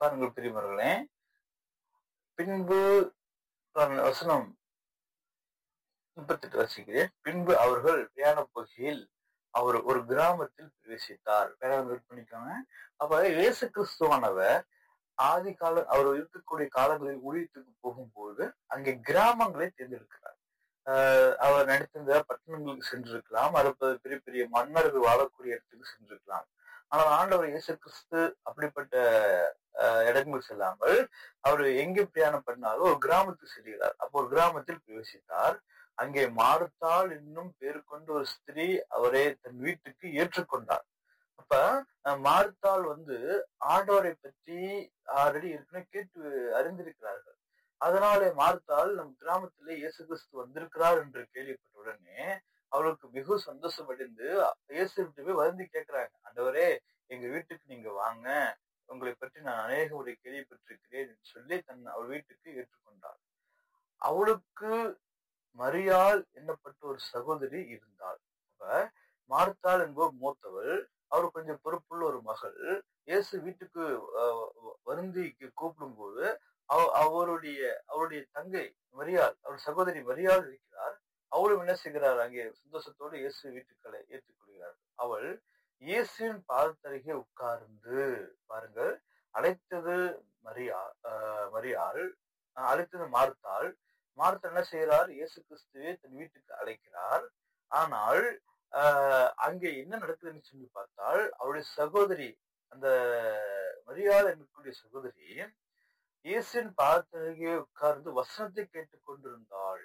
பாருங்கள் பிரியமர்களே பின்பு பாருங்கள், வசனம் முப்பத்தி எட்டு வசிக்கிறேன் பின்பு அவர்கள் பிரயாண போகையில் அவர் ஒரு கிராமத்தில் பிரவேசித்தார் வேற பண்ணிக்கோங்க அப்ப இயேசு கிறிஸ்துவானவர் ஆதி கால அவர் இருக்கக்கூடிய காலங்களில் ஊழியத்துக்கு போகும்போது அங்கே கிராமங்களை தேர்ந்தெடுக்கிறார் ஆஹ் அவர் நடித்திருந்த பட்டணங்களுக்கு சென்றிருக்கலாம் அல்லது பெரிய பெரிய மன்னர்கள் வாழக்கூடிய இடத்துக்கு சென்றிருக்கலாம் ஆனால் ஆண்டவர் இயேசு கிறிஸ்து அப்படிப்பட்ட ஆஹ் இடங்கள் செல்லாமல் அவர் எங்கே பிரயாணம் பண்ணாலும் ஒரு கிராமத்துக்கு செல்கிறார் அப்போ ஒரு கிராமத்தில் பிரவேசித்தார் அங்கே மாறுத்தாள் என்னும் பேர் கொண்ட ஒரு ஸ்திரீ அவரே தன் வீட்டுக்கு ஏற்றுக்கொண்டார் அப்ப அஹ், மார்த்தாள் வந்து ஆண்டவரை பற்றி ஆல்ரெடி ஏற்கனவே கேட்டு அறிந்திருக்கிறார்கள் அதனாலே மார்த்தாள் நம் கிராமத்திலே இயேசு கிறிஸ்து வந்திருக்கிறார் என்று கேள்விப்பட்ட உடனே அவளுக்கு மிக சந்தோஷமடைந்து இயேசு போய் வருந்தி கேட்கிறாங்க ஆண்டவரே எங்க வீட்டுக்கு நீங்க வாங்க உங்களை பற்றி நான் அநேக முறை கேள்விப்பட்டிருக்கிறேன் என்று சொல்லி தன் அவள் வீட்டுக்கு ஏற்றுக்கொண்டாள் அவளுக்கு மரியாள் என்னப்பட்ட ஒரு சகோதரி இருந்தாள் அப்ப மார்த்தாள் என்பவர் மூத்தவள் அவர் கொஞ்சம் பொறுப்புள்ள ஒரு மகள் இயேசு வீட்டுக்கு அஹ், வருந்தி கூப்பிடும்போது அவ- அவருடைய அவருடைய தங்கை மரியாள் அவர் சகோதரி மரியாள் இருக்கிறார் அவளும் என்ன செய்கிறார் அங்கே சந்தோஷத்தோடு இயேசு வீட்டுக்களை ஏற்றுக்கொள்கிறார் அவள் இயேசுவின் பாதத்தருகே உட்கார்ந்து பாருங்கள் அழைத்தது மரியா அஹ், மரியாள் அஹ், அழைத்தது மார்த்தாள் மார்த்தா என்ன செய்கிறார் இயேசு கிறிஸ்துவை தன் வீட்டுக்கு அழைக்கிறார் ஆனால் ஆஹ் அங்கே என்ன நடக்குதுன்னு சொல்லி பார்த்தால் அவருடைய சகோதரி அந்த மரியாதை என்னக்கூடிய சகோதரி இயேசுவின் பாதத்தருகே உட்கார்ந்து வசனத்தை கேட்டுக் கொண்டிருந்தாள்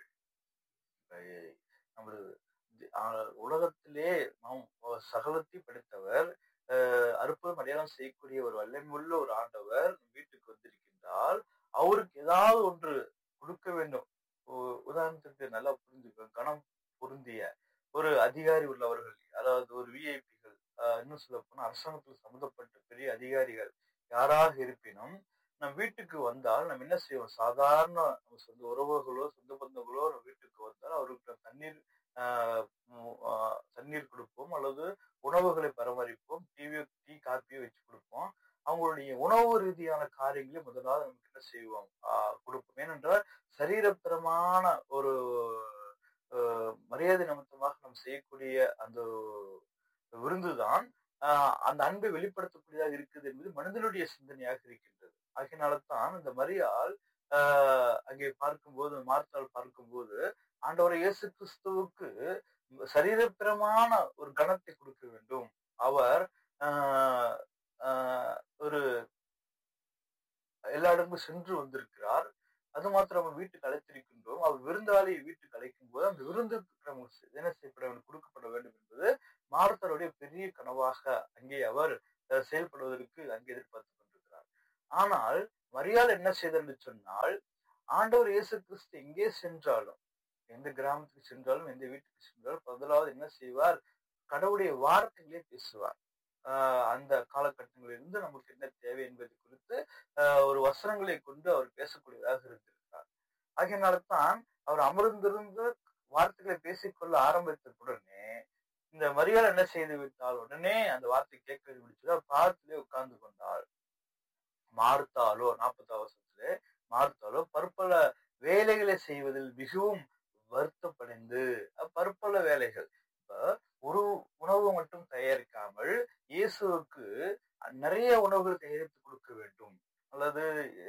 அஹ் நமது தி- ஆஹ் உலகத்திலே நாம் சகலத்தை படைத்தவர் அஹ் அற்புதம் அடையாளம் செய்யக்கூடிய ஒரு வல்லமையுள்ள ஒரு ஆண்டவர் நம் வீட்டுக்கு வந்திருக்கின்றால் அவருக்கு ஏதாவது ஒன்று கொடுக்க வேண்டும் உ- உதாரணத்துக்கு நல்லா புரிஞ்சுக்க கணம் பொருந்திய ஒரு அதிகாரி உள்ளவர்கள் அதாவது ஒரு விஐபிகள் இன்னும் சொல்ல போனா அரசாங்கத்தில் சம்பந்தப்பட்ட பெரிய அதிகாரிகள் யாராக இருப்பினும் நம் வீட்டுக்கு வந்தால் நம்ம என்ன செய்வோம் சாதாரண நம்ம சொந்த உறவுகளோ சொந்த பந்தங்களோ நம்ம வீட்டுக்கு வந்தால் அவருக்கு நாம் தண்ணீர் ஆஹ் உம் ஆஹ் தண்ணீர் கொடுப்போம் அல்லது உணவுகளை பராமரிப்போம் டிவி டீ காப்பியோ வச்சு கொடுப்போம் அவங்களுடைய உணவு ரீதியான காரியங்களை முதலாவது நமக்கு என்ன செய்வோம் ஆஹ் கொடுப்போம் ஏனென்றால் சரீரப்பரமான ஒரு ஆஹ் மரியாதை நிமித்தமாக நாம் செய்யக்கூடிய அந்த விருந்துதான் ஆஹ் அந்த அன்பை வெளிப்படுத்தக்கூடியதாக இருக்குது என்பது மனிதனுடைய சிந்தனையாக இருக்கின்றது ஆகையினால்தான் இந்த மரியாள் ஆஹ் அங்கே பார்க்கும்போது மார்த்தாள் பார்க்கும்போது ஆண்டவர் இயேசு கிறிஸ்துவுக்கு சரீரப்பிரமான ஒரு கணத்தை கொடுக்க வேண்டும் அவர் ஆஹ் ஆஹ் ஒரு எல்லா இடமும் சென்று வந்திருக்கிறார் அது மாத்திரம் நம்ம வீட்டுக்கு அழைத்திருக்கின்றோம் அவர் விருந்தாளியை வீட்டுக்கு அழைக்கும் போது அந்த விருந்துக்கு நமக்கு என்ன செய்யப்பட வேண்டும் கொடுக்கப்பட வேண்டும் என்பது மார்த்தருடைய பெரிய கனவாக அங்கே அவர் அஹ், செயல்படுவதற்கு அங்கே எதிர்பார்த்து கொண்டிருக்கிறார் ஆனால் மரியாதை என்ன செய்தார் என்று சொன்னால் ஆண்டவர் இயேசு கிறிஸ்து எங்கே சென்றாலும் எந்த கிராமத்துக்கு சென்றாலும் எந்த வீட்டுக்கு சென்றாலும் முதலாவது என்ன செய்வார் கடவுளுடைய வார்த்தைகளே பேசுவார் ஆஹ் அந்த காலகட்டங்களிலிருந்து நமக்கு என்ன தேவை என்பது குறித்து ஆஹ் ஒரு வசனங்களை கொண்டு அவர் பேசக்கூடியதாக இருந்திருக்கிறார் ஆகையினால்தான் அவர் அமர்ந்திருந்து வார்த்தைகளை பேசிக்கொள்ள ஆரம்பித்த உடனே இந்த மரியாதை என்ன செய்து விட்டால் உடனே அந்த வார்த்தை கேட்க முடிச்சது அவர் பாதத்திலே உட்கார்ந்து கொண்டாள் மார்த்தாலோ நாற்பத்தாம் வருஷத்திலே மார்த்தாலோ பற்பல வேலைகளை செய்வதில் மிகவும் வருத்தப்படைந்து அஹ் பற்பல வேலைகள் இப்ப ஒரு உணவு மட்டும் தயாரிக்காமல் இயேசுவுக்கு நிறைய உணவுகள் தயாரித்து கொடுக்க வேண்டும் அல்லது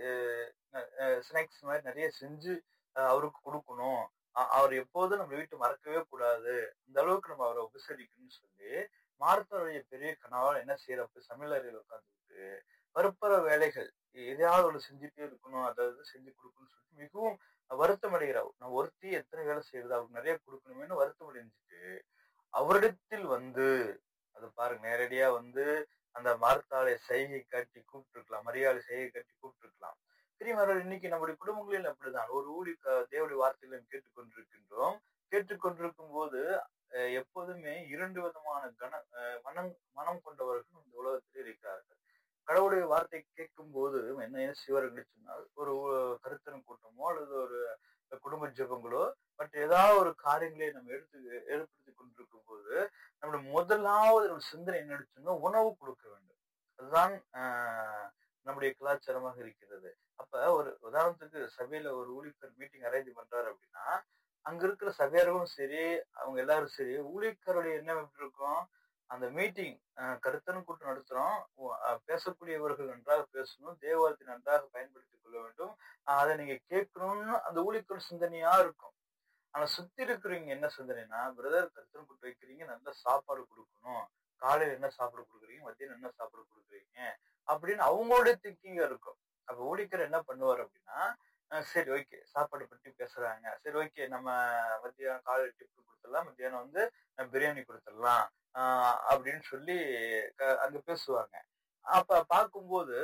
ஸ்நாக்ஸ் மாதிரி நிறைய செஞ்சு அஹ் அவருக்கு கொடுக்கணும் அ- அவர் எப்போதும் நம்ம வீட்டை மறக்கவே கூடாது இந்த அளவுக்கு நம்ம அவரை உபசரிக்கணும்னு சொல்லி மார்த்தாவுடைய பெரிய கனவால் என்ன செய்யறப்ப சமையல் அறையில் உட்காந்துக்கிட்டு பருப்பற வேலைகள் எதையாவது ஒன்று செஞ்சுட்டே இருக்கணும் அதாவது செஞ்சு கொடுக்கணும்னு சொல்லிட்டு மிகவும் வருத்தம் அடைகிறார் நான் ஒருத்தி எத்தனை வேலை செய்யறது அவருக்கு நிறைய கொடுக்கணுமேனு வருத்தம் அடைஞ்சிட்டு அவரிடத்தில் வந்து அது பாருங்க நேரடியா வந்து அந்த மார்த்தாளை செய்கை காட்டி கூப்பிட்டுருக்கலாம் மரியாதை செய்கை காட்டி கூப்பிட்டுருக்கலாம் பிரியமார்கள் இன்னைக்கு நம்முடைய குடும்பங்களில் அப்படிதான் ஒரு ஊழி தேவடைய வார்த்தைகளை கேட்டுக்கொண்டிருக்கின்றோம் கேட்டுக்கொண்டிருக்கும் போது அஹ், எப்போதுமே இரண்டு விதமான கன அஹ், மனம் மனம் கொண்டவர்கள் இந்த உலகத்தில் இருக்கிறார்கள் கடவுளுடைய வார்த்தை கேட்கும் போது என்ன என்ன செய்வார்கள் சொன்னால் ஒரு அஹ், கருத்தரங்கு கூட்டமோ அல்லது ஒரு குடும்ப ஜெபங்களோ மற்ற ஏதாவது ஒரு காரியங்களை நம்ம எடுத்து ஏற்படுத்தி கொண்டிருக்கும் போது நம்மளுடைய முதலாவது ஒரு சிந்தனை என்ன சொன்னா உணவு கொடுக்க வேண்டும் அதுதான் ஆஹ், நம்முடைய கலாச்சாரமாக இருக்கிறது அப்ப ஒரு உதாரணத்துக்கு சபையில ஒரு ஊழியர் மீட்டிங் அரேஞ்ச் பண்றாரு அப்படின்னா அங்க இருக்கிற சபையார்களும் சரி அவங்க எல்லாரும் சரி ஊழியக்காரருடைய எண்ணம் எப்படி இருக்கும் அந்த மீட்டிங் கருத்தன் கூட்டம் நடத்துறோம் பேசக்கூடியவர்கள் நன்றாக பேசணும் தேவாலயத்தை நன்றாக பயன்படுத்திக் கொள்ள வேண்டும் அதை நீங்க கேட்கணும்னு அந்த ஊழியர்கள் சிந்தனையா இருக்கும் ஆனா சுத்தி இருக்கிறவங்க என்ன சிந்தனைனா பிரதர் கருத்தன் கூட்டம் வைக்கிறீங்க நல்ல சாப்பாடு கொடுக்கணும் காலையில என்ன சாப்பாடு கொடுக்குறீங்க மத்தியம் என்ன சாப்பாடு கொடுக்குறீங்க அப்படின்னு அவங்களுடைய திங்கிங்க இருக்கும் அப்ப ஊழியர் என்ன பண்ணுவார் அப்படின்னா சரி ஓகே சாப்பாடு பற்றி பேசுறாங்க சரி ஓகே நம்ம மத்தியானம் காலையில் டிஃபன் கொடுத்துடலாம் மத்தியானம் வந்து பிரியாணி கொடுத்துடலாம் அப்படின்னு சொல்லி அங்க பேசுவாங்க அப்ப பார்க்கும்போது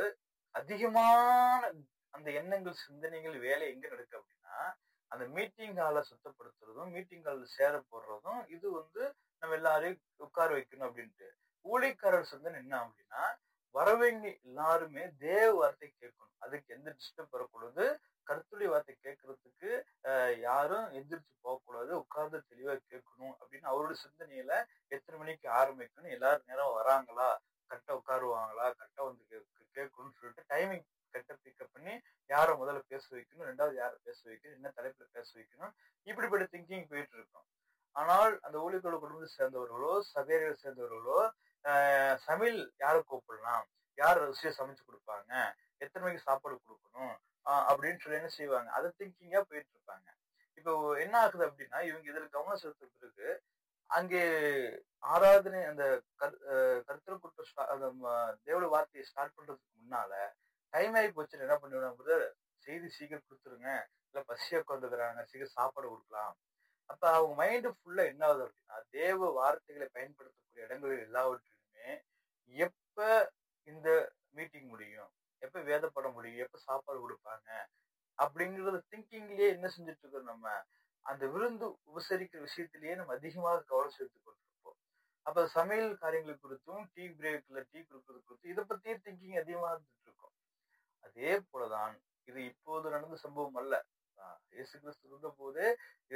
அதிகமான அந்த எண்ணங்கள் சிந்தனைகள் வேலை எங்க நடக்கு அப்படின்னா அந்த மீட்டிங் ஹாலை சுத்தப்படுத்துறதும் மீட்டிங் ஹாலில் சேர போடுறதும் இது வந்து நம்ம எல்லாரையும் உட்கார வைக்கணும் அப்படின்ட்டு ஊழியக்காரர் சிந்தனை என்ன அப்படின்னா வரவங்க எல்லாருமே தேவ வார்த்தை கேட்கணும் அதுக்கு எந்த டிஸ்டர்ப் வரக்கூடாது கருத்துடைய வார்த்தை கேட்கறதுக்கு யாரும் எந்திரிச்சு போகக்கூடாது உட்கார்ந்து தெளிவா கேட்கணும் அப்படின்னு அவரோட சிந்தனையில எத்தனை மணிக்கு ஆரம்பிக்கணும் எல்லாரும் நேரம் வராங்களா கரெக்டா உட்காருவாங்களா கரெக்டா வந்து கேட்கணும்னு சொல்லிட்டு டைமிங் கரெக்டா பிக்கப் பண்ணி யாரை முதல்ல பேச வைக்கணும் ரெண்டாவது யாரை பேச வைக்கணும் என்ன தலைப்புல பேச வைக்கணும் இப்படிப்பட்ட திங்கிங் போயிட்டு இருக்கும் ஆனால் அந்த ஊழியர்களோட குடும்பத்தை சேர்ந்தவர்களோ சபையர்களை சேர்ந்தவர்களோ சமையல் யாரை கூப்பிடலாம் யார் ருசியை சமைச்சு கொடுப்பாங்க எத்தனை மணிக்கு சாப்பாடு கொடுக்கணும் அப்படின்னு சொல்லி என்ன செய்வாங்க அதை திங்கிங்கா போயிட்டு இருப்பாங்க இப்போ என்ன ஆகுது அப்படின்னா இவங்க இதுல கவனம் செலுத்த பிறகு அங்கே ஆராதனை அந்த கருத்தர் கூட்டம் அந்த தேவட வார்த்தையை ஸ்டார்ட் பண்றதுக்கு முன்னால டைம் ஆகி போச்சு என்ன பண்ணுவாங்க செய்தி சீக்கிரம் கொடுத்துருங்க இல்ல பசியா உட்காந்துக்கிறாங்க சீக்கிரம் சாப்பாடு கொடுக்கலாம் அப்ப அவங்க மைண்டு ஃபுல்லா என்ன ஆகுது அப்படின்னா தேவ வார்த்தைகளை பயன்படுத்தக்கூடிய இடங்களில் எல்லாவற்றிலுமே எப்ப இந்த மீட்டிங் முடியும் எப்ப வேதப்பட முடியும் எப்ப சாப்பாடு கொடுப்பாங்க அப்படிங்கறது திங்கிங்லயே என்ன செஞ்சுட்டு இருக்கோம் நம்ம அந்த விருந்து உபசரிக்கிற விஷயத்திலேயே நம்ம அதிகமாக கவனம் செலுத்தி கொண்டிருப்போம் அப்ப சமையல் காரியங்களை குறித்தும் டீ பிரேக்ல டீ கொடுக்கறது குறித்தும் இதை பத்தியே திங்கிங் அதிகமா இருந்துட்டு இருக்கும் அதே போலதான் இது இப்போது நடந்த சம்பவம் அல்ல இயேசு கிறிஸ்து இருந்த போதே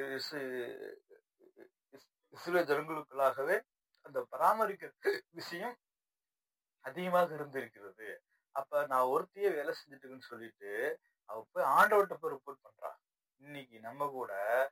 இஸ்ரேல் ஜனங்களுக்குள்ளாகவே அந்த பராமரிக்க விஷயம் அதிகமாக இருந்திருக்கிறது அப்ப நான் ஒருத்தையே வேலை செஞ்சுட்டுன்னு சொல்லிட்டு அவ போய் ஆண்டவர்கிட்ட போய் ரிப்போர்ட் பண்றா இன்னைக்கு நம்ம கூட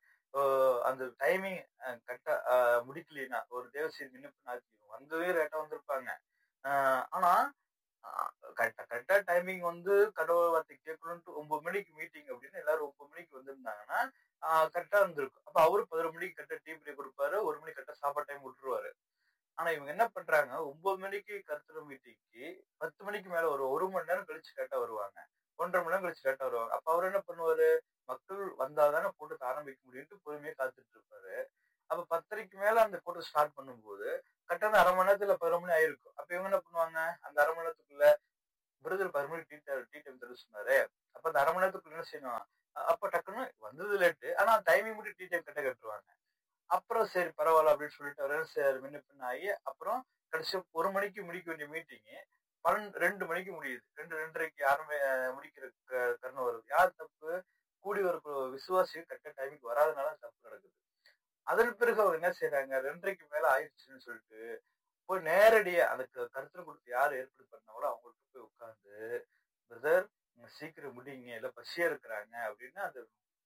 அந்த டைமிங் கரெக்டா முடிக்கலைன்னா ஒரு தேவசீர் விண்ணப்பம் வந்ததே லேட்டா வந்திருப்பாங்க ஆனா கரெக்டா கரெக்டா டைமிங் வந்து கடவுள் வார்த்தை கேட்கணும்ட்டு ஒன்பது மணிக்கு மீட்டிங் அப்படின்னு எல்லாரும் ஒன்பது மணிக்கு வந்திருந்தாங்கன்னா கரெக்டா இருந்திருக்கும் அப்ப அவரு பதினொரு மணிக்கு கரெக்டா டீ பிரேக் கொடுப்பாரு ஒரு மணிக்கு கரெக்டா சாப்பாடு டைம் விட்டுருவாரு ஆனா இவங்க என்ன பண்றாங்க ஒன்பது மணிக்கு கருத்துற மீட்டிங்க்கு பத்து மணிக்கு மேல ஒரு ஒரு மணி நேரம் கழிச்சு கேட்டா வருவாங்க ஒன்றரை மணி நேரம் கழிச்சு கேட்டா வருவாங்க அப்ப அவர் என்ன பண்ணுவாரு மக்கள் வந்தாதானே கூட்டத்தை ஆரம்பிக்க முடியும்ட்டு பொறுமையா காத்துட்டு இருப்பாரு அப்ப பத்தரைக்கு மேல அந்த கூட்டம் ஸ்டார்ட் பண்ணும்போது கரெக்டான அரை மணி நேரத்துல பதினொரு மணி ஆயிருக்கும் அப்ப இவங்க என்ன பண்ணுவாங்க அந்த அரை மணி நேரத்துக்குள்ள விருதுல பதினொரு மணிக்கு டீ டீ டைம் தர சொன்னாரு அப்ப அந்த அரை மணி நேரத்துக்குள்ள என்ன செய்யணும் அப்ப டக்குன்னு வந்தது லேட்டு ஆனா டைமிங் மட்டும் டீ டைம் கட்ட கட்டுருவாங்க அப்புறம் சரி பரவாயில்ல அப்படின்னு சொல்லிட்டு அவர் சரி முன்ன பின்ன ஆகி அப்புறம் கடைசி ஒரு மணிக்கு முடிக்க வேண்டிய மீட்டிங்கு பன்னெண்டு ரெண்டு மணிக்கு முடியுது ரெண்டு ரெண்டரைக்கு யாருமே முடிக்கிற கருணை வருது யார் தப்பு கூடி ஒரு விசுவாசி கட்ட டைமுக்கு வராதனால தப்பு நடக்குது அதன் பிறகு அவங்க என்ன செய்யறாங்க ரெண்டரைக்கு மேல ஆயிடுச்சுன்னு சொல்லிட்டு போய் நேரடியா அந்த கருத்துல கொடுத்து யார் ஏற்பாடு பண்ணாங்களோ அவங்கள்ட்ட போய் உட்காந்து பிரதர் சீக்கிரம் முடிங்க இல்ல பசியா இருக்கிறாங்க அப்படின்னு அந்த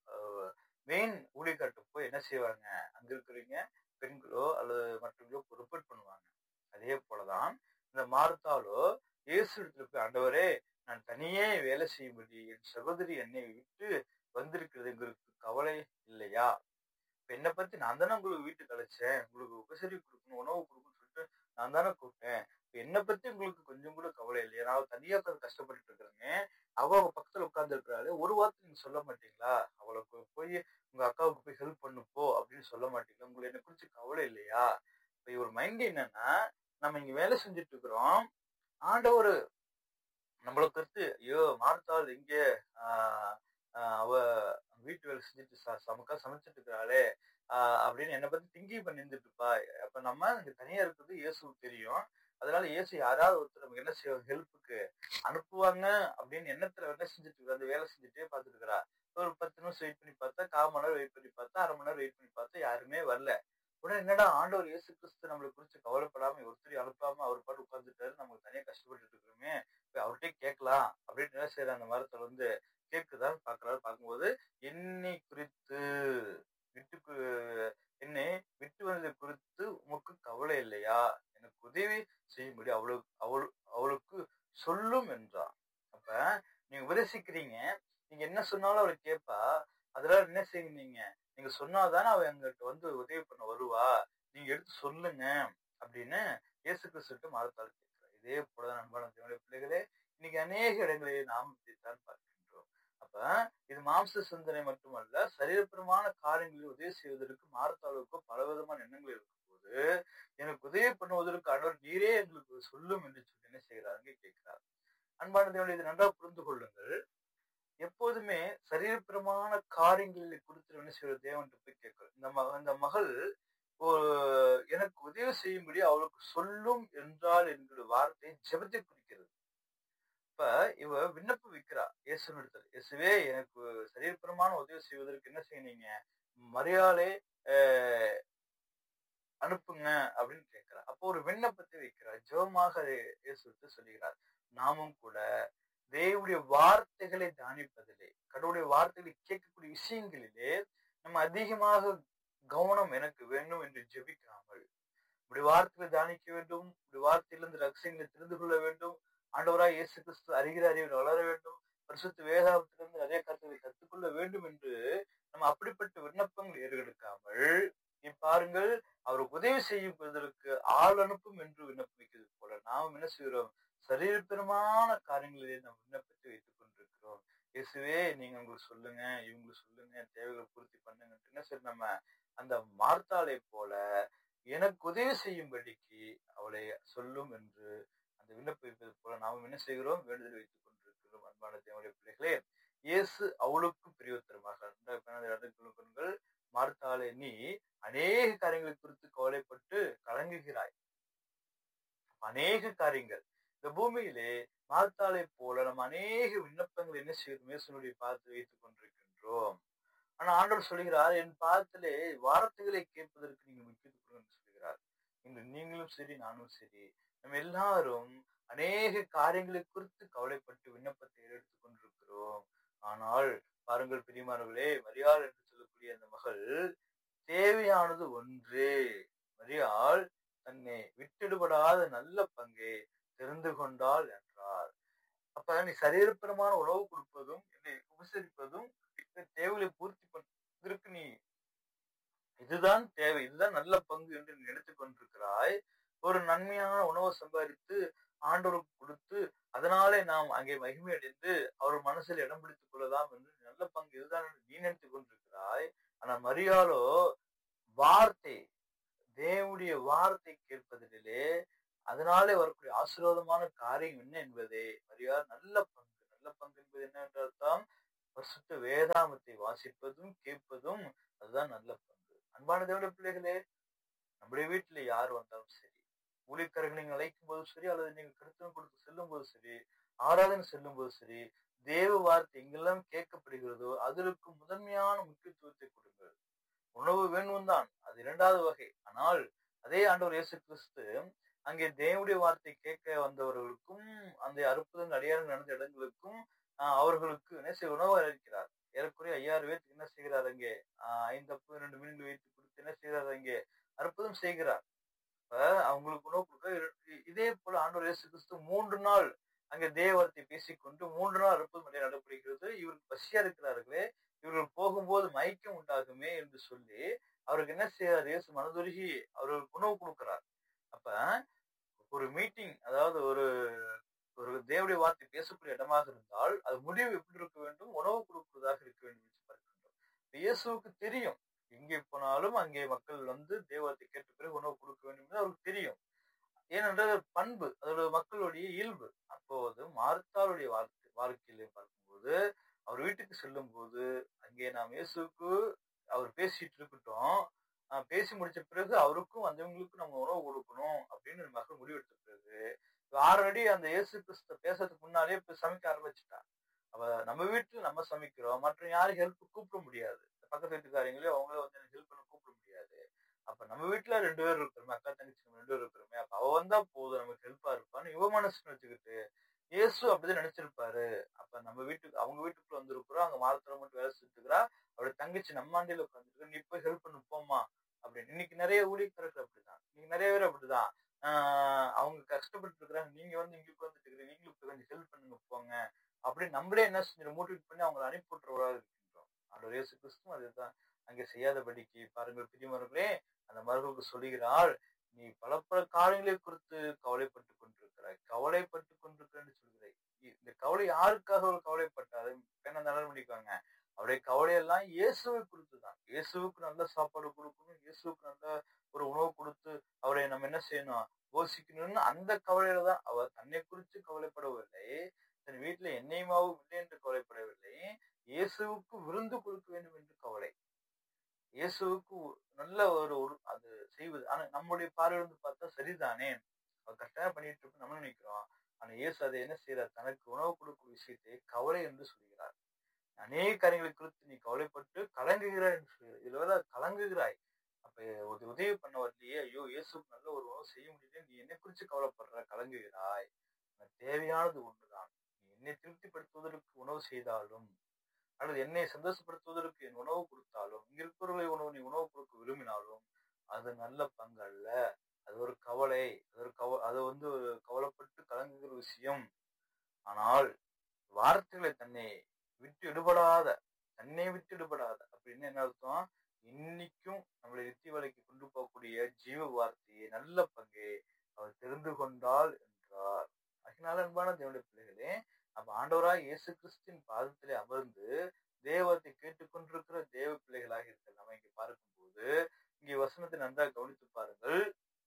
மெயின் ஊழியர்கிட்ட போய் என்ன செய்வாங்க அங்க இருக்கிறவங்க பெண்களோ அல்லது மற்றவங்களோ ரிப்போர்ட் பண்ணுவாங்க அதே போலதான் இந்த மார்த்தாலோ இயேசு இடத்துல போய் ஆண்டவரே நான் தனியே வேலை செய்யும்படி என் சகோதரி என்னை விட்டு வந்திருக்கிறது எங்களுக்கு கவலை இல்லையா இப்ப என்னை பத்தி நான் தானே உங்களுக்கு வீட்டுக்கு அழைச்சேன் உங்களுக்கு உபசரி கொடுக்கணும் உணவு கொடுக்கணும்னு சொல்லிட்டு நான் தானே கூப்பிட்டேன் இப்ப என்னை பத்தி உங்களுக்கு கொஞ்சம் கூட கவலை இல்லையா நான் தனியா உட்காந்து கஷ்டப்பட்டு இருக்கிறேங்க அவ அவங்க பக்கத்துல உட்கார்ந்து இருக்கிறாரு ஒரு வார்த்தை நீங்க சொல்ல மாட்டீங்களா அவளுக்கு போய் உங்க அக்காவுக்கு போய் ஹெல்ப் பண்ணுப்போ அப்படின்னு சொல்ல மாட்டீங்களா உங்களுக்கு என்ன குறிச்சு கவலை இல்லையா இப்ப இவர் மைண்ட் என்னன்னா நம்ம இங்க வேலை செஞ்சுட்டு இருக்கிறோம் ஆண்டவர் நம்மளை கருத்து ஐயோ மார்த்தாள் எங்க ஆஹ் அவ வீட்டு வேலை செஞ்சுட்டு சமக்கா சமைச்சிட்டு இருக்கிறாளே ஆஹ் அப்படின்னு என்னை பத்தி திங்கிங் பண்ணி இருந்துட்டு இருப்பா அப்ப நம்ம இங்க தனியா இருக்கிறது இயேசுக்கு தெரியும் அதனால இயேசு யாராவது ஒருத்தர் நமக்கு என்ன செய்வாங்க ஹெல்ப்புக்கு அனுப்புவாங்க அப்படின்னு எண்ணத்துல என்ன செஞ்சுட்டு இருக்கா அந்த வேலை செஞ்சுட்டே பார்த்துட்டு இருக்கிறா ஒரு பத்து நிமிஷம் வெயிட் பண்ணி பார்த்தா கால் மணி நேரம் வெயிட் பண்ணி பார்த்தா அரை மணி நேரம் வெயிட் பண்ணி பார்த்தா யாருமே வரல உடனே என்னடா ஆண்டவர் இயேசு கிறிஸ்து நம்மளை குறிச்சு கவலைப்படாம ஒருத்தரையும் அனுப்பாம அவர் பாட்டு உட்காந்துட்டாரு நமக்கு தனியா கஷ்டப்பட்டு இருக்கிறோமே அவர்கிட்ட போய் கேட்கலாம் அப்படின்னு என்ன செய்யற அந்த மரத்தை வந்து கேட்குதான் பாக்குறாரு பார்க்கும்போது என்னை குறித்து விட்டு என்னை விட்டு வந்ததை குறித்து உமக்கு கவலை இல்லையா எனக்கு உதவி செய்யும்படி அவளுக்கு அவள் அவளுக்கு சொல்லும் என்றான் அப்ப நீங்க உபதேசிக்கிறீங்க நீங்க என்ன சொன்னாலும் அவளை கேட்பா அதெல்லாம் என்ன செய்யுங்க நீங்க சொன்னாதானே அவ எங்கிட்ட வந்து உதவி பண்ண வருவா நீங்க எடுத்து சொல்லுங்க அப்படின்னு இயேசு கிறிஸ்துட்டு மாதத்தால் கேட்கிறார் இதே போல அன்பான தேவனுடைய பிள்ளைகளே இன்னைக்கு அநேக இடங்களில் நாம் இதைத்தான் பார்க்கின்றோம் அப்ப இது மாம்ச சிந்தனை மட்டுமல்ல சரீரபரமான காரியங்களில் உதவி செய்வதற்கு மாரத்தாளுக்கு பல விதமான எண்ணங்கள் இருக்கும் போது எனக்கு உதவி பண்ணுவதற்கு அடர் நீரே எங்களுக்கு சொல்லும் என்று சொல்லி என்ன செய்கிறாங்க கேட்கிறார் அன்பான தேவனை இதை நன்றாக புரிந்து கொள்ளுங்கள் எப்போதுமே சரீரபரமான காரியங்களை குறித்து என்ன செய்யற தேவன் போய் கேட்கிறோம் இந்த ம இந்த மகள் எனக்கு உதவி செய்யும்படி அவளுக்கு சொல்லும் என்றால் என்கிற வார்த்தை ஜெபத்தை குறிக்கிறது இப்ப இவ விண்ணப்பம் வைக்கிறா இயேசு இடத்துல இயேசுவே எனக்கு சரீரபரமான உதவி செய்வதற்கு என்ன செய்யறீங்க மரியாதை அனுப்புங்க அப்படின்னு கேட்கிறா அப்போ ஒரு விண்ணப்பத்தை வைக்கிறார் ஜெபமாக அதை இயேசு சொல்லுகிறார் நாமும் கூட தேவனுடைய வார்த்தைகளை தியானிப்பதிலே கடவுளுடைய வார்த்தைகளை கேட்கக்கூடிய விஷயங்களிலே நம்ம அதிகமாக கவனம் எனக்கு வேண்டும் என்று ஜெபிக்காமல் இப்படி வார்த்தைகளை தியானிக்க வேண்டும் இப்படி வார்த்தையிலிருந்து ரகசியங்களை தெரிந்து கொள்ள வேண்டும் ஆண்டவராய் இயேசு கிறிஸ்து அறிகிற அறிவில் வளர வேண்டும் பரிசுத்த வேதாபத்திலிருந்து நிறைய கருத்துக்களை கற்றுக்கொள்ள வேண்டும் என்று நம்ம அப்படிப்பட்ட விண்ணப்பங்கள் ஏறெடுக்காமல் பாருங்கள் அவருக்கு உதவி செய்வதற்கு ஆள் அனுப்பும் என்று விண்ணப்பிக்கிறது போல நாம் என்ன செய்கிறோம் சரீரப்பெருமான காரியங்களிலே நாம் விண்ணப்பத்தை வைத்துக் கொண்டிருக்கிறோம் இயேசுவே நீங்க உங்களுக்கு சொல்லுங்க இவங்களுக்கு சொல்லுங்க தேவைகளை பூர்த்தி பண்ணுங்க என்ன சரி நம்ம அந்த மார்த்தாளை போல எனக்கு உதவி செய்யும்படிக்கு அவளை சொல்லும் என்று அந்த விண்ணப்பிப்பது போல நாம் என்ன செய்கிறோம் வேண்டுதல் வைத்துக் கொண்டிருக்கிறோம் அன்பான தேவனுடைய பிள்ளைகளே இயேசு அவளுக்கும் பிரிவுத்தரமாக பெண்கள் மார்த்தாளை நீ அநேக காரியங்களை குறித்து கவலைப்பட்டு கலங்குகிறாய் அநேக காரியங்கள் இந்த பூமியிலே மார்த்தாளை போல நம்ம அநேக விண்ணப்பங்கள் என்ன செய்யும் மேசனுடைய பார்த்து வைத்துக் கொண்டிருக்கின்றோம் ஆனா ஆண்டவர் சொல்கிறார் என் பாதத்திலே வார்த்தைகளை கேட்பதற்கு நீங்க முக்கியத்துவம் என்று சொல்கிறார் இன்று நீங்களும் சரி நானும் சரி நம்ம எல்லாரும் அநேக காரியங்களை குறித்து கவலைப்பட்டு விண்ணப்பத்தை எடுத்துக் கொண்டிருக்கிறோம் ஆனால் பாருங்கள் பிரியமானவர்களே மரியாள் என்று சொல்லக்கூடிய அந்த மகள் தேவையானது ஒன்றே மரியாள் தன்னை விட்டுடுபடாத நல்ல பங்கை தெரிந்து கொண்டாள் என்றார் அப்ப நீ சரீரப்பரமான உணவு கொடுப்பதும் என்னை உபசரிப்பதும் தேவையை பூர்த்தி பண்ணுவதற்கு நீ இதுதான் தேவை இதுதான் நல்ல பங்கு என்று நீ எடுத்துக் கொண்டிருக்கிறாய் ஒரு நன்மையான உணவை சம்பாதித்து ஆண்டவருக்கு கொடுத்து அதனாலே நாம் அங்கே மகிமை அடைந்து அவர் மனசில் இடம் பிடித்துக் கொள்ளலாம் என்று நல்ல பங்கு இதுதான் என்று நீ நினைத்துக் கொண்டிருக்கிறாய் ஆனா மரியாளோ வார்த்தை தேவனுடைய வார்த்தை கேட்பதிலே அதனாலே வரக்கூடிய ஆசீர்வாதமான காரியம் என்ன என்பதே மரியாதை நல்ல பங்கு நல்ல பங்கு என்பது என்ன என்றால் தான் பரிசுத்த வேதாமத்தை வாசிப்பதும் கேட்பதும் அதுதான் நல்ல பங்கு அன்பான தேவனுடைய பிள்ளைகளே நம்முடைய வீட்டுல யார் வந்தாலும் சரி ஊழியக்காரர்கள் நீங்கள் அழைக்கும் போதும் சரி அல்லது நீங்கள் கருத்தம் கொடுத்து செல்லும் போது சரி ஆராதனை செல்லும் போது சரி தேவ வார்த்தை எங்கெல்லாம் கேட்கப்படுகிறதோ அதற்கு முதன்மையான முக்கியத்துவத்தை கொடுங்கள் உணவு வேணும் தான் அது இரண்டாவது வகை ஆனால் அதே ஆண்டவர் இயேசு கிறிஸ்து அங்கே தேவனுடைய வார்த்தை கேட்க வந்தவர்களுக்கும் அந்த அற்புதங்கள் அடையாளம் நடந்த இடங்களுக்கும் அவர்களுக்கு என்ன செய்ய உணவு அளிக்கிறார் ஏறக்குறைய ஐயாயிரம் பேருக்கு என்ன செய்கிறார் அங்கே ஐந்து அப்பு ரெண்டு மீன்கள் வைத்து கொடுத்து என்ன செய்கிறார் அங்கே அற்புதம் செய்கிறார் இப்ப அவங்களுக்கு உணவு கொடுக்க இதே போல ஆண்டவர் இயேசு கிறிஸ்து மூன்று நாள் அங்கே தேவத்தை பேசிக்கொண்டு மூன்று நாள் அற்புதம் அடைய நடைபெறுகிறது இவருக்கு பசியா இருக்கிறார்களே இவர்கள் போகும்போது மயக்கம் உண்டாகுமே என்று சொல்லி அவருக்கு என்ன செய்யறார் இயேசு மனதுருகி அவர்களுக்கு உணவு கொடுக்கிறார் அப்ப ஒரு மீட்டிங் அதாவது ஒரு ஒரு தேவடைய வார்த்தை பேசக்கூடிய இடமாக இருந்தால் அது முடிவு எப்படி இருக்க வேண்டும் உணவு கொடுப்பதாக இருக்க வேண்டும் என்று பார்க்கின்றோம் இயேசுவுக்கு தெரியும் எங்கே போனாலும் அங்கே மக்கள் வந்து தேவத்தை கேட்ட பிறகு உணவு கொடுக்க வேண்டும் என்று அவருக்கு தெரியும் ஏனென்றால் பண்பு அதோட மக்களுடைய இயல்பு அப்போது மார்த்தாளுடைய வாழ்க்கை வாழ்க்கையில பார்க்கும்போது அவர் வீட்டுக்கு செல்லும் போது அங்கே நாம் இயேசுக்கு அவர் பேசிட்டு இருக்கட்டும் பேசி முடிச்ச பிறகு அவருக்கும் வந்தவங்களுக்கும் நம்ம உணவு கொடுக்கணும் அப்படின்னு மக்கள் முடிவெடுத்த பிறகு ஆல்ரெடி அந்த இயேசு கிறிஸ்த பேசுறதுக்கு முன்னாலே இப்ப சமைக்க ஆரம்பிச்சுட்டா அவ நம்ம வீட்டுல நம்ம சமைக்கிறோம் மற்ற யாரும் ஹெல்ப் கூப்பிட முடியாது பக்கத்து வீட்டுக்காரங்களே அவங்கள வந்து எனக்கு ஹெல்ப் பண்ண கூப்பிட முடியாது அப்ப நம்ம வீட்டுல ரெண்டு பேர் இருக்கிறோமே அக்கா தங்கச்சி நம்ம ரெண்டு பேர் இருக்கிறோமே அப்ப அவ வந்தா போதும் நமக்கு ஹெல்ப்பா இருப்பான்னு இவ மனசுன்னு வச்சுக்கிட்டு இயேசு அப்படிதான் நினைச்சிருப்பாரு அப்ப நம்ம வீட்டுக்கு அவங்க வீட்டுக்குள்ள வந்திருக்கிறோம் அங்க மாதத்துல மட்டும் வேலை செஞ்சுட்டு இருக்கிறா அவருடைய தங்கச்சி நம்மாண்டியில உட்காந்துருக்கு நீ போய் ஹெல்ப் பண்ணு போமா அப்படின்னு இன்னைக்கு நிறைய ஊழியக்காரர்கள் அப்படிதான் இன்னைக்கு நிறைய பேர் அப்படிதான் ஆஹ் அவங்க கஷ்டப்பட்டு இருக்கிறாங்க நீங்க வந்து இங்க உட்காந்துட்டு இருக்கிறீங்க நீங்களும் போய் கொஞ்சம் ஹெல்ப் பண்ணுங்க போங்க அப்படி நம்மளே என்ன செஞ்சிடும் மோட்டிவேட் பண்ணி அவங்களை அனுப்பி விட்டுறவராக இருக்கின்றோம் ஆண்டவர் இயேசு கிறிஸ்துவும் அதுதான் அங்கே செய்யாதபடிக்கு பாருங்கள் பிரியமர்களே அந்த மருகளுக்கு சொல்லுகிறாள் நீ பல பல காரியங்களை குறித்து கவலைப்பட்டு கொண்டிருக்கிறாய் கவலைப்பட்டு கொண்டிருக்கிறேன்னு சொல்கிறாய் இ- இந்த கவலை யாருக்காக ஒரு கவலைப்பட்டாரு பெண்ணை நலன் பண்ணிக்குவாங்க அவருடைய கவலையெல்லாம் இயேசுவை குறித்து தான் இயேசுவுக்கு நல்ல சாப்பாடு கொடுக்கணும் இயேசுவுக்கு நல்ல ஒரு உணவு கொடுத்து அவரை நம்ம என்ன செய்யணும் போஷிக்கணும்னு அந்த கவலையில தான் அவர் தன்னை குறித்து கவலைப்படவில்லை தன் வீட்டுல எண்ணெய்மாவும் இல்லை என்று கவலைப்படவில்லை இயேசுவுக்கு விருந்து கொடுக்க வேண்டும் என்று கவலை இயேசுவுக்கு நல்ல ஒரு ஒரு அது செய்வது ஆனா நம்முடைய பார்வையிலிருந்து பார்த்தா சரிதானே அவர் கரெக்டாக பண்ணிட்டு இருப்போம் நம்ம நினைக்கிறோம் ஆனா இயேசு அதை என்ன செய்யறார் தனக்கு உணவு கொடுக்கும் விஷயத்தை கவலை என்று சொல்கிறார் அநேக காரியங்களை குறித்து நீ கவலைப்பட்டு கலங்குகிறாய் என்று சொல்கிறார் இதுல வேற கலங்குகிறாய் அப்ப ஒரு உதவி பண்ண வரலையே ஐயோ இயேசுக்கு நல்ல ஒரு உணவு செய்ய முடியல நீ என்னை குறித்து கவலைப்படுற கலங்குகிறாய் உனக்கு தேவையானது ஒன்றுதான் நீ என்னை திருப்திப்படுத்துவதற்கு உணவு செய்தாலும் அல்லது என்னை சந்தோஷப்படுத்துவதற்கு என் உணவு கொடுத்தாலும் இங்க இருக்கிறவர்களை உணவு நீ உணவு கொடுக்க விரும்பினாலும் அது நல்ல பங்கு அல்ல அது ஒரு கவலை அது ஒரு கவ அது வந்து ஒரு கவலைப்பட்டு கலங்குகிற விஷயம் ஆனால் வார்த்தைகளை தன்னை விட்டு எடுபடாத தன்னை விட்டு எடுபடாத அப்படின்னு என்ன அர்த்தம் இன்னைக்கும் நம்மளை வெற்றி வலைக்கு கொண்டு போகக்கூடிய ஜீவ வார்த்தையை நல்ல பங்கை அவர் தெரிந்து கொண்டாள் என்றார் அதனால அன்பான தேவனுடைய பிள்ளைகளே அப்ப ஆண்டவராய் இயேசு கிறிஸ்தின் பாதத்திலே அமர்ந்து தேவத்தை கேட்டுக்கொண்டிருக்கிற தேவ பிள்ளைகளாக இருக்க நம்ம இங்க பார்க்கும்போது இங்கே வசனத்தை நன்றாக கவனித்து பாருங்கள்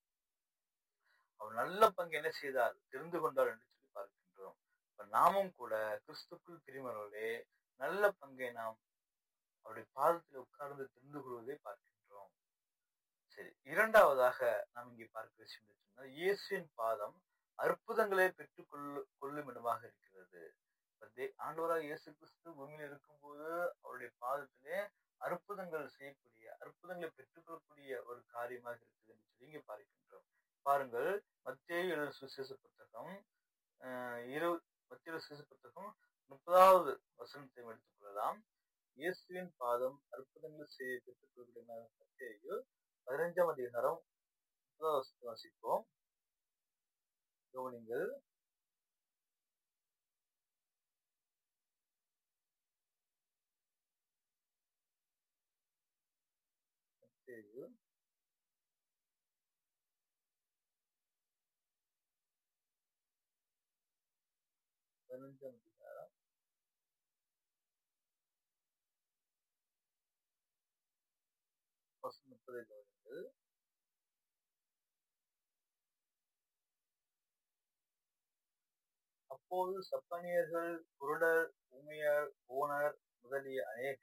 அவர் நல்ல பங்கு என்ன செய்தார் தெரிந்து கொண்டார் என்று சொல்லி பார்க்கின்றோம் இப்ப நாமும் கூட கிறிஸ்துக்குள் பிரிமர்களே நல்ல பங்கை நாம் அவருடைய பாதத்தில் உட்கார்ந்து தெரிந்து கொள்வதை பார்க்கின்றோம் சரி இரண்டாவதாக நாம் இங்கே பார்க்க விஷயம் என்று சொன்னால் இயேசுவின் பாதம் அற்புதங்களை பெற்றுக் கொள்ளு கொள்ளும் இடமாக இருக்கிறது இப்ப தே- ஆண்டவராக இயேசு கிறிஸ்து பூமியில் இருக்கும்போது அவருடைய பாதத்திலே அற்புதங்கள் செய்யக்கூடிய அற்புதங்களை பெற்றுக்கொள்ளக்கூடிய ஒரு காரியமாக இருக்குது என்று சொல்லி இங்கே பார்க்கின்றோம் பாருங்கள் மத்திய எழுத சுவிசேஷ புத்தகம் அஹ் இரு மத்திய சுவிசேஷ புத்தகம் முப்பதாவது வசனத்தை எடுத்துக் கொள்ளலாம் இயேசுவின் பாதம் அற்புதங்கள் செய்ய பெற்றுக்கொள்ளக்கூடிய மத்திய பதினைஞ்சாம் அதிகாரம் முப்பதாவது வசனத்தை வாசிப்போம் கவனிங்கள் மத்தேயு பதினஞ்சாம் அதிகாரம் வசனம் முப்பதை கவனிங்கள் அப்போது சப்பானியர்கள் குருடர் ஊமையர் ஊனர் முதலிய அநேக